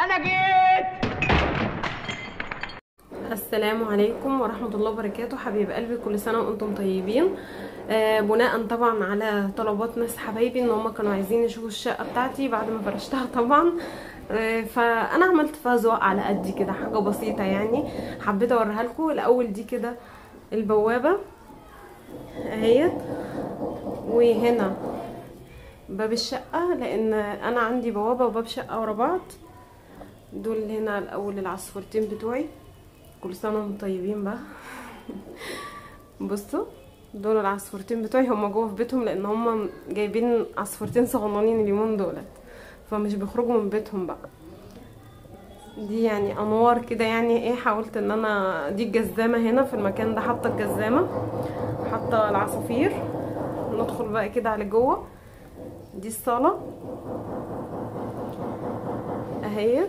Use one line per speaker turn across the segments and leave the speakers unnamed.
انا جيت
السلام عليكم ورحمة الله وبركاته حبيب قلبي كل سنة وانتم طيبين آه بناء طبعا على طلبات ناس حبايبي ان هم كانوا عايزين يشوفوا الشقة بتاعتي بعد ما فرشتها طبعا آه فانا عملت فيها ذوق على قدي كده حاجة بسيطة يعني حبيت اوريها لكم الاول دي كده البوابة اهيت وهنا باب الشقة لان انا عندي بوابة وباب شقة ورا بعض دول هنا الاول العصفورتين بتوعي كل سنه وانتم طيبين بقى بصوا دول العصفورتين بتوعي هما جوه في بيتهم لان هما جايبين عصفورتين صغننين اليومين دولت فمش بيخرجوا من بيتهم بقى دي يعني انوار كده يعني ايه حاولت ان انا دي الجزامه هنا في المكان ده حاطه الجزامه حاطه العصافير ندخل بقى كده على جوه دي الصاله اهيت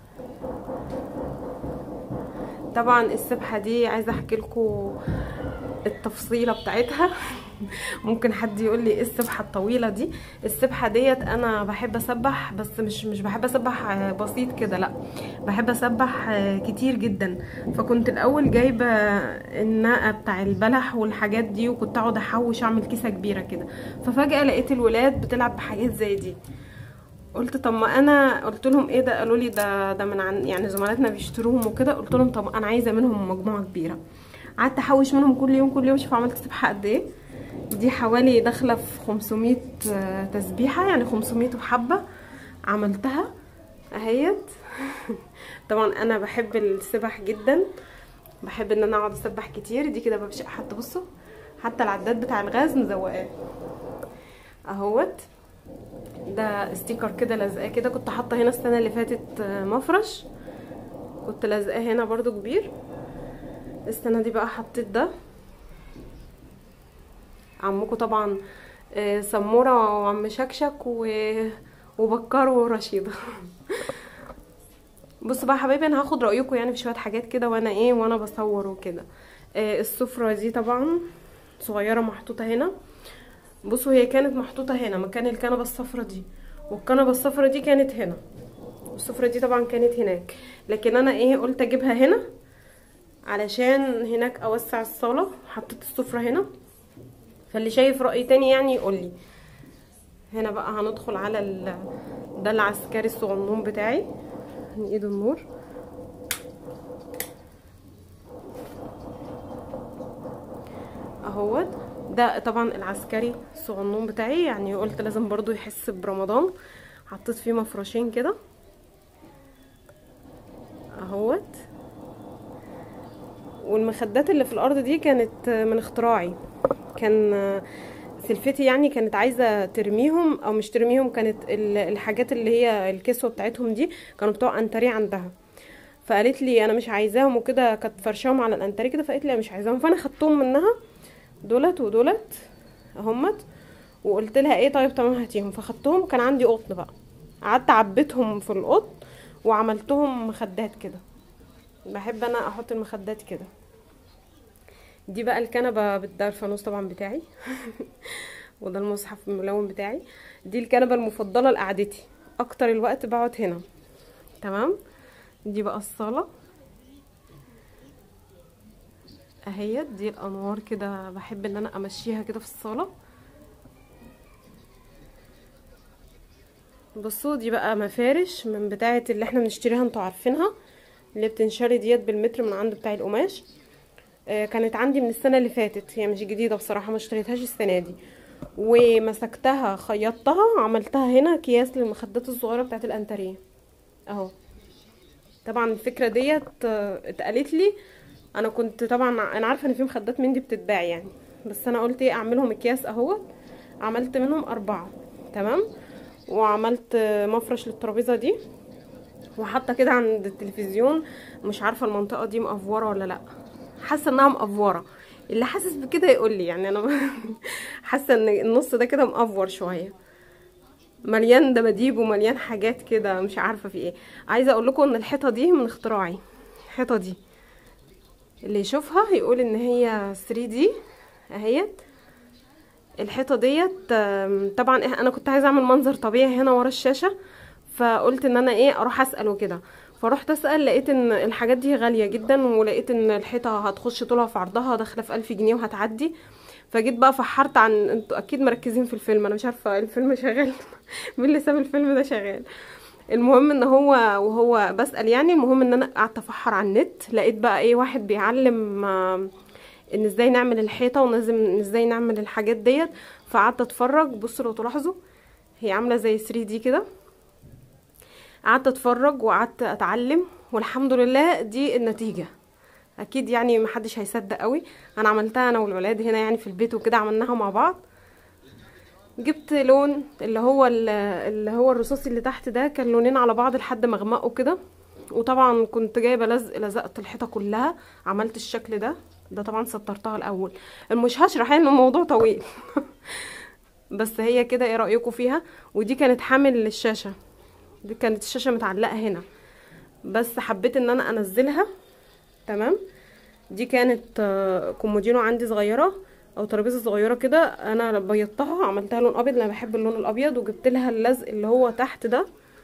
طبعا السبحه دي عايزه احكي لكم التفصيله بتاعتها ممكن حد يقول لي ايه السبحه الطويله دي السبحه ديت انا بحب اسبح بس مش مش بحب اسبح بسيط كده لا بحب اسبح كتير جدا فكنت الاول جايبه النقه بتاع البلح والحاجات دي وكنت اقعد احوش اعمل كيسه كبيره كده ففجاه لقيت الولاد بتلعب بحاجات زي دي قلت طب ما انا قلت لهم ايه ده قالوا لي ده ده من عن يعني زملاتنا بيشتروهم وكده قلت لهم طب انا عايزه منهم مجموعه كبيره قعدت احوش منهم كل يوم كل يوم شوف عملت سبحه قد ايه دي حوالي داخله في 500 تسبيحه يعني 500 وحبه عملتها اهيت طبعا انا بحب السبح جدا بحب ان انا اقعد اسبح كتير دي كده بمشي حتى بصوا حتى العداد بتاع الغاز مزوقاه اهوت ده ستيكر كده لازقاه كده كنت حاطه هنا السنه اللي فاتت مفرش كنت لازقاه هنا برضو كبير السنه دي بقى حطيت ده عمكم طبعا سموره وعم شكشك و... وبكر ورشيده بصوا بقى حبايبي انا هاخد رايكم يعني في شويه حاجات كده وانا ايه وانا بصور وكده السفره دي طبعا صغيره محطوطه هنا بصوا هي كانت محطوطه هنا مكان الكنبه الصفرة دي والكنبه الصفرة دي كانت هنا السفرة دي طبعا كانت هناك لكن انا ايه قلت اجيبها هنا علشان هناك اوسع الصاله حطيت السفرة هنا فاللي شايف راي تاني يعني يقولي هنا بقى هندخل على ال... ده العسكري الصغنون بتاعي من ايده النور اهوت ده طبعا العسكري الصغنون بتاعي يعني قلت لازم برضو يحس برمضان حطيت فيه مفرشين كده اهوت والمخدات اللي في الارض دي كانت من اختراعي كان سلفتي يعني كانت عايزه ترميهم او مش ترميهم كانت الحاجات اللي هي الكسوه بتاعتهم دي كانوا بتوع انتري عندها فقالت لي انا مش عايزاهم وكده كانت فرشاهم على الانتري كده فقالت لي مش عايزاهم فانا خدتهم منها دولت ودولت اهمت وقلت لها ايه طيب تمام هاتيهم فخدتهم كان عندي قطن بقى قعدت عبيتهم في القطن وعملتهم مخدات كده بحب انا احط المخدات كده دي بقى الكنبه بالدرفانوس طبعا بتاعي وده المصحف الملون بتاعي دي الكنبه المفضله لقعدتي اكتر الوقت بقعد هنا تمام دي بقى الصاله اهيت دي الانوار كده بحب ان انا امشيها كده في الصاله بصوا دي بقى مفارش من بتاعه اللي احنا بنشتريها انتوا عارفينها اللي بتنشري ديت بالمتر من عند بتاع القماش آه كانت عندي من السنه اللي فاتت هي مش جديده بصراحه ما اشتريتهاش السنه دي ومسكتها خيطتها عملتها هنا اكياس للمخدات الصغيره بتاعه الانتريه اهو طبعا الفكره ديت آه اتقالت لي انا كنت طبعا انا عارفه ان في مخدات من دي بتتباع يعني بس انا قلت ايه اعملهم اكياس اهو عملت منهم اربعه تمام وعملت مفرش للترابيزه دي وحاطه كده عند التلفزيون مش عارفه المنطقه دي مقفوره ولا لا حاسه انها مقفوره اللي حاسس بكده يقول لي يعني انا حاسه ان النص ده كده مقفور شويه مليان دباديب ومليان حاجات كده مش عارفه في ايه عايزه اقول لكم ان الحيطه دي من اختراعي الحيطه دي اللي يشوفها هيقول ان هي 3 دي اهيت الحيطه ديت آم، طبعا إح- انا كنت عايزه اعمل منظر طبيعي هنا ورا الشاشه فقلت ان انا ايه اروح اسال وكده فرحت اسال لقيت ان الحاجات دي غاليه جدا ولقيت ان الحيطه هتخش طولها في عرضها داخله في ألف جنيه وهتعدي فجيت بقى فحرت عن انتوا اكيد مركزين في الفيلم انا مش عارفه الفيلم شغال مين اللي ساب الفيلم ده شغال المهم ان هو وهو بسال يعني المهم ان انا قعدت افحر على النت لقيت بقى ايه واحد بيعلم آه، ان ازاي نعمل الحيطه ولازم ازاي نعمل الحاجات ديت فقعدت اتفرج بصوا لو تلاحظوا هي عامله زي 3 دي كده قعدت اتفرج وقعدت اتعلم والحمد لله دي النتيجه اكيد يعني محدش هيصدق قوي انا عملتها انا والولاد هنا يعني في البيت وكده عملناها مع بعض جبت لون اللي هو ال- اللي هو الرصاصي اللي تحت ده كان لونين على بعض لحد ما اغمقوا كده وطبعا كنت جايبه لزق لزقت الحيطه كلها عملت الشكل ده ده طبعا سطرتها الاول مش هشرح يعني الموضوع طويل بس هي كده ايه رايكم فيها ودي كانت حامل للشاشه دي كانت الشاشه متعلقه هنا بس حبيت ان انا انزلها تمام دي كانت آه، كومودينو عندي صغيره او ترابيزه صغيره كده انا بيضتها عملتها لون ابيض لان بحب اللون الابيض وجبت لها اللزق اللي هو تحت ده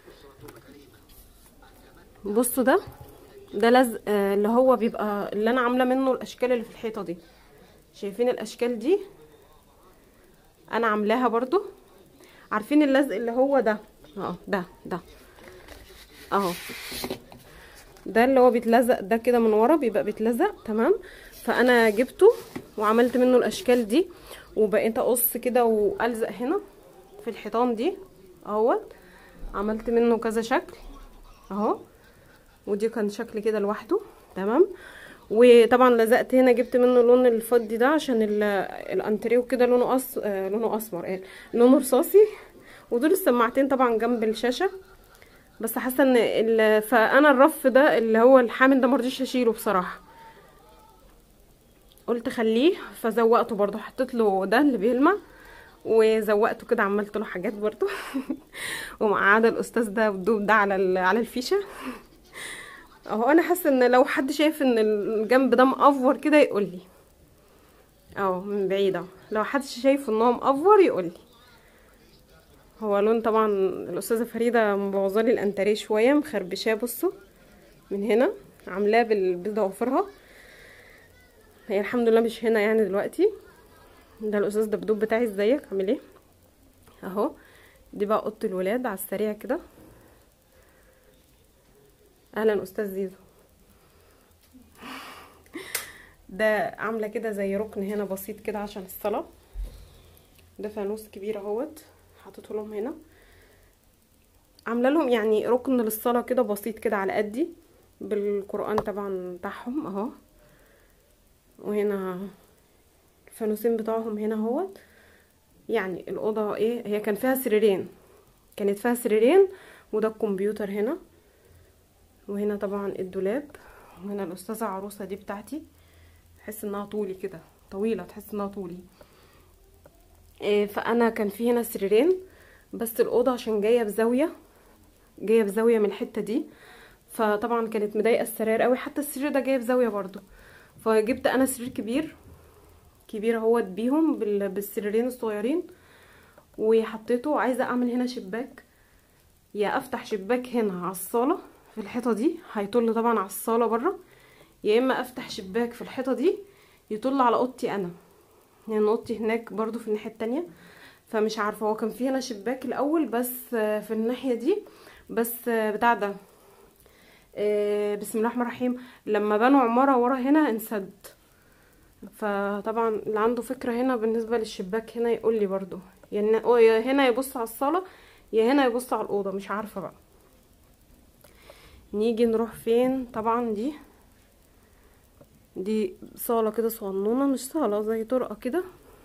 بصوا ده ده لزق آه، اللي هو بيبقى اللي انا عامله منه الاشكال اللي في الحيطه دي شايفين الاشكال دي انا عاملاها برضو عارفين اللزق اللي هو ده اه ده ده اهو ده اللي هو بيتلزق ده كده من ورا بيبقى بيتلزق تمام فانا جبته وعملت منه الاشكال دي وبقيت اقص كده والزق هنا في الحيطان دي اهوت عملت منه كذا شكل اهو ودي كان شكل كده لوحده تمام وطبعا لزقت هنا جبت منه اللون الفضي ده عشان ال- الانتريه وكده لونه أص... آه، لونه اسمر ايه لونه رصاصي ودول السماعتين طبعا جنب الشاشه بس حاسه ان ال... فانا الرف ده اللي هو الحامل ده مرضيش اشيله بصراحه قلت خليه فزوقته برضو حطيت له ده اللي بيلمع وزوقته كده عملت له حاجات برضو ومقعده الاستاذ ده والدوب ده على ال- على الفيشه اهو انا حاسه ان لو حد شايف ان الجنب ده مقفور كده يقول لي اهو من بعيد اهو لو حد شايف ان هو مقفور يقول لي هو لون طبعا الاستاذه فريده مبوظالي الانتريه شويه مخربشاه بصوا من هنا عاملاه بال- بضوافرها هي الحمد لله مش هنا يعني دلوقتي ده الاستاذ دبدوب بتاعي ازيك عامل ايه اهو دي بقى اوضه الولاد على السريع كده اهلا استاذ زيزو ده عامله كده زي ركن هنا بسيط كده عشان الصلاه ده فانوس كبير اهوت حاطته لهم هنا عامله لهم يعني ركن للصلاه كده بسيط كده على قدي بالقران طبعا بتاعهم اهو وهنا الفانوسين بتوعهم هنا اهوت يعني الاوضه ايه هي كان فيها سريرين كانت فيها سريرين وده الكمبيوتر هنا وهنا طبعا الدولاب وهنا الاستاذه عروسه دي بتاعتي تحس انها طولي كده طويله تحس انها طولي إيه فانا كان في هنا سريرين بس الاوضه عشان جايه بزاويه جايه بزاويه من الحته دي فطبعا كانت مضايقه السراير قوي حتى السرير ده جاي بزاويه برضو فجبت انا سرير كبير كبير اهوت بيهم بال- بالسريرين الصغيرين وحطيته عايزه اعمل هنا شباك يا افتح شباك هنا على الصاله في الحيطه دي هيطل طبعا على الصاله بره يا اما افتح شباك في الحيطه دي يطل على اوضتي انا يعني اوضتي هناك برضو في الناحيه التانية فمش عارفه هو كان في هنا شباك الاول بس آه، في الناحيه دي بس آه، بتاع ده آه، بسم الله الرحمن الرحيم لما بنوا عماره ورا هنا انسد فطبعا اللي عنده فكره هنا بالنسبه للشباك هنا يقول لي برضو يعني أو يا هنا يبص على الصاله يا هنا يبص على الاوضه مش عارفه بقى نيجي نروح فين طبعا دي دي صالة كده صغنونة مش صالة زي طرقة كده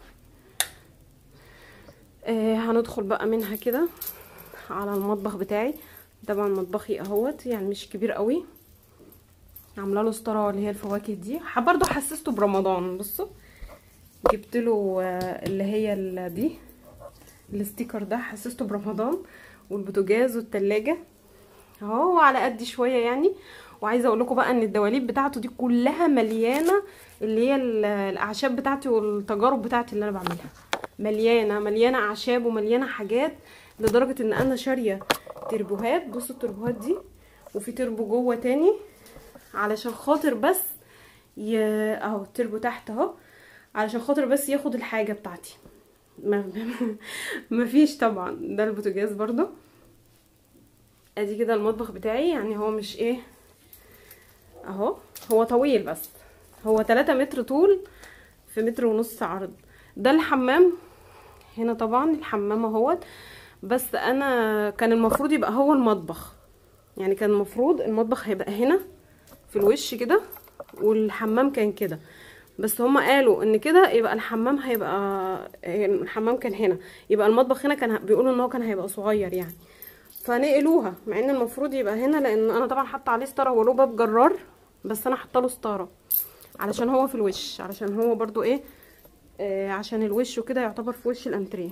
آه هندخل بقى منها كده على المطبخ بتاعي طبعا مطبخي اهوت يعني مش كبير قوي عامله له ستاره اللي هي الفواكه دي ح- برضو حسسته برمضان بصوا جبت له آه، اللي هي ال- دي الستيكر ده حسسته برمضان والبوتاجاز والتلاجة اهو على قد شويه يعني وعايزه اقول لكم بقى ان الدواليب بتاعته دي كلها مليانه اللي هي ال- الاعشاب بتاعتي والتجارب بتاعتي اللي انا بعملها مليانه مليانه اعشاب ومليانه حاجات لدرجه ان انا شاريه تربوهات بصوا التربوهات دي وفي تربو جوه تاني علشان خاطر بس ي... اهو التربو تحت اهو علشان خاطر بس ياخد الحاجه بتاعتي ما مفيش طبعا ده البوتاجاز برضو ادي كده المطبخ بتاعي يعني هو مش ايه اهو هو طويل بس هو 3 متر طول في متر ونص عرض ده الحمام هنا طبعا الحمام اهوت بس انا كان المفروض يبقى هو المطبخ يعني كان المفروض المطبخ هيبقى هنا في الوش كده والحمام كان كده بس هما قالوا ان كده يبقى الحمام هيبقى الحمام كان هنا يبقى المطبخ هنا كان بيقولوا ان هو كان هيبقى صغير يعني فنقلوها مع ان المفروض يبقى هنا لان انا طبعا حاطه عليه ستاره ولو باب جرار بس انا حاطه له ستاره علشان هو في الوش علشان هو برضو ايه آه عشان الوش وكده يعتبر في وش الانتريه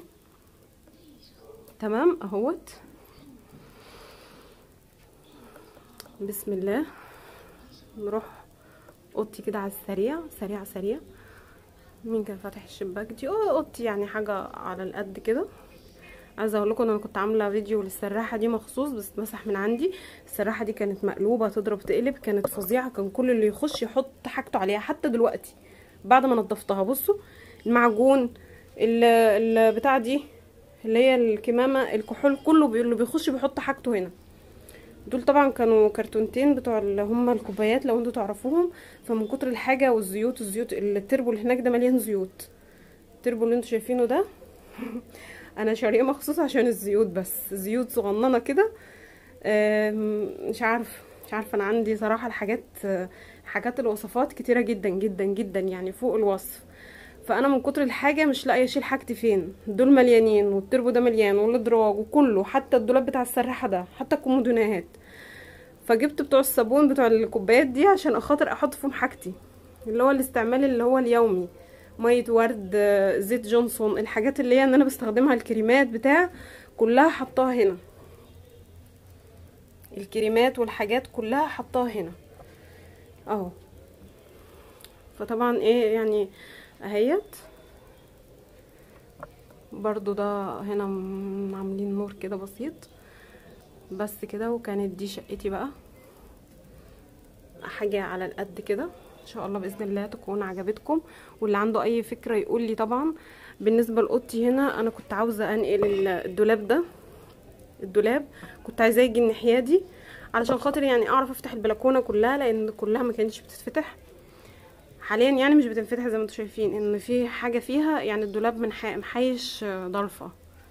تمام اهوت بسم الله نروح اوضتي كده على السريع سريع سريع مين كان فاتح الشباك دي اه اوضتي يعني حاجه على القد كده عايزه اقول لكم انا كنت عامله فيديو للسراحه دي مخصوص بس اتمسح من عندي السراحه دي كانت مقلوبه تضرب تقلب كانت فظيعه كان كل اللي يخش يحط حاجته عليها حتى دلوقتي بعد ما نضفتها بصوا المعجون البتاع دي اللي هي الكمامه الكحول كله اللي بيخش بيحط حاجته هنا دول طبعا كانوا كرتونتين بتوع اللي هم الكوبايات لو انتوا تعرفوهم فمن كتر الحاجه والزيوت الزيوت التربو اللي هناك ده مليان زيوت التربو اللي انتوا شايفينه ده انا شاريه مخصوص عشان الزيوت بس زيوت صغننه كده مش عارف مش عارفه انا عندي صراحه الحاجات حاجات الوصفات كتيره جدا جدا جدا يعني فوق الوصف فانا من كتر الحاجه مش لاقيه اشيل حاجتي فين دول مليانين والتربو ده مليان والادراج وكله حتى الدولاب بتاع السراحه ده حتى الكومودينات فجبت بتوع الصابون بتوع الكوبايات دي عشان اخاطر احط فيهم حاجتي اللي هو الاستعمال اللي هو اليومي ميه ورد زيت جونسون الحاجات اللي هي ان انا بستخدمها الكريمات بتاع كلها حطاها هنا الكريمات والحاجات كلها حطاها هنا اهو فطبعا ايه يعني اهيت برضو ده هنا عاملين نور كده بسيط بس كده وكانت دي شقتي بقى حاجة على القد كده ان شاء الله باذن الله تكون عجبتكم واللي عنده اي فكره يقول لي طبعا بالنسبه لاوضتي هنا انا كنت عاوزه انقل الدولاب ده الدولاب كنت عايزاه يجي الناحيه دي علشان خاطر يعني اعرف افتح البلكونه كلها لان كلها ما كانتش بتتفتح حاليا يعني مش بتنفتح زي ما انتم شايفين ان في حاجه فيها يعني الدولاب من محيش ضلفه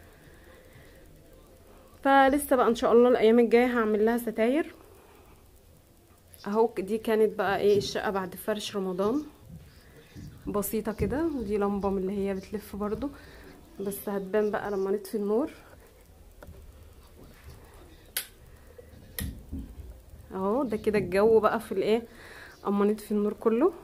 فلسه بقى ان شاء الله الايام الجايه هعمل لها ستاير اهو دي كانت بقى ايه الشقه بعد فرش رمضان بسيطه كده ودي لمبه من اللي هي بتلف برضو بس هتبان بقى لما نطفي النور اهو ده كده الجو بقى في الايه اما نطفي النور كله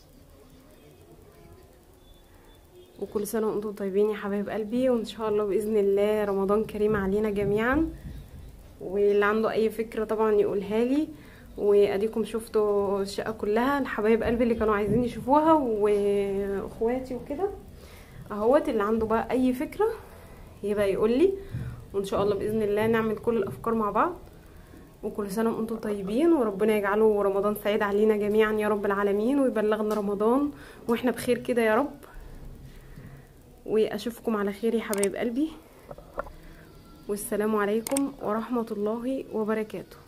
وكل سنه وانتم طيبين يا حبايب قلبي وان شاء الله باذن الله رمضان كريم علينا جميعا واللي عنده اي فكره طبعا يقولها لي واديكم شفتوا الشقه كلها الحبايب قلبي اللي كانوا عايزين يشوفوها واخواتي وكده اهوت اللي عنده بقى اي فكره يبقى يقول لي وان شاء الله باذن الله نعمل كل الافكار مع بعض وكل سنه وانتم طيبين وربنا يجعله رمضان سعيد علينا جميعا يا رب العالمين ويبلغنا رمضان واحنا بخير كده يا رب واشوفكم على خير يا حبايب قلبي والسلام عليكم ورحمه الله وبركاته